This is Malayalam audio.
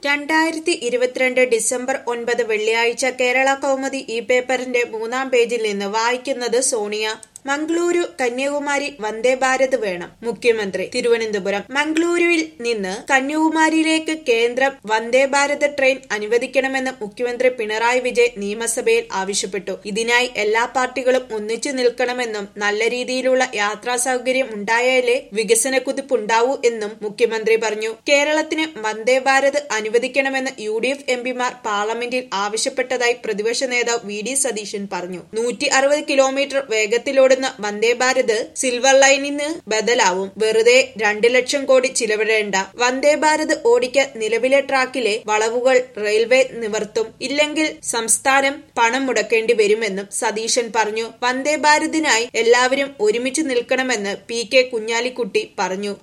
രണ്ടായിരത്തി ഇരുപത്തിരണ്ട് ഡിസംബർ ഒൻപത് വെള്ളിയാഴ്ച കേരള കൗമുദി ഈ പേപ്പറിന്റെ മൂന്നാം പേജിൽ നിന്ന് വായിക്കുന്നത് സോണിയ മംഗളൂരു കന്യാകുമാരി വന്ദേ ഭാരത് വേണം മുഖ്യമന്ത്രി തിരുവനന്തപുരം മംഗളൂരുവിൽ നിന്ന് കന്യാകുമാരിയിലേക്ക് കേന്ദ്രം വന്ദേ ഭാരത് ട്രെയിൻ അനുവദിക്കണമെന്ന് മുഖ്യമന്ത്രി പിണറായി വിജയൻ നിയമസഭയിൽ ആവശ്യപ്പെട്ടു ഇതിനായി എല്ലാ പാർട്ടികളും ഒന്നിച്ചു നിൽക്കണമെന്നും നല്ല രീതിയിലുള്ള യാത്രാ സൗകര്യം ഉണ്ടായാലേ വികസന കുതിപ്പുണ്ടാവൂ എന്നും മുഖ്യമന്ത്രി പറഞ്ഞു കേരളത്തിന് വന്ദേ ഭാരത് അനുവദിക്കണമെന്ന് യു ഡി എഫ് എംപിമാർ പാർലമെന്റിൽ ആവശ്യപ്പെട്ടതായി പ്രതിപക്ഷ നേതാവ് വി ഡി സതീശൻ പറഞ്ഞു നൂറ്റി അറുപത് കിലോമീറ്റർ വേഗത്തിലോടുന്ന വന്ദേ ഭാരത് സിൽവർ ലൈനിന് ബദലാവും വെറുതെ രണ്ട് ലക്ഷം കോടി ചിലവിടേണ്ട വന്ദേ ഭാരത് ഓടിക്കാൻ നിലവിലെ ട്രാക്കിലെ വളവുകൾ റെയിൽവേ നിവർത്തും ഇല്ലെങ്കിൽ സംസ്ഥാനം പണം മുടക്കേണ്ടി വരുമെന്നും സതീശൻ പറഞ്ഞു വന്ദേ ഭാരതിനായി എല്ലാവരും ഒരുമിച്ച് നിൽക്കണമെന്ന് പി കെ കുഞ്ഞാലിക്കുട്ടി പറഞ്ഞു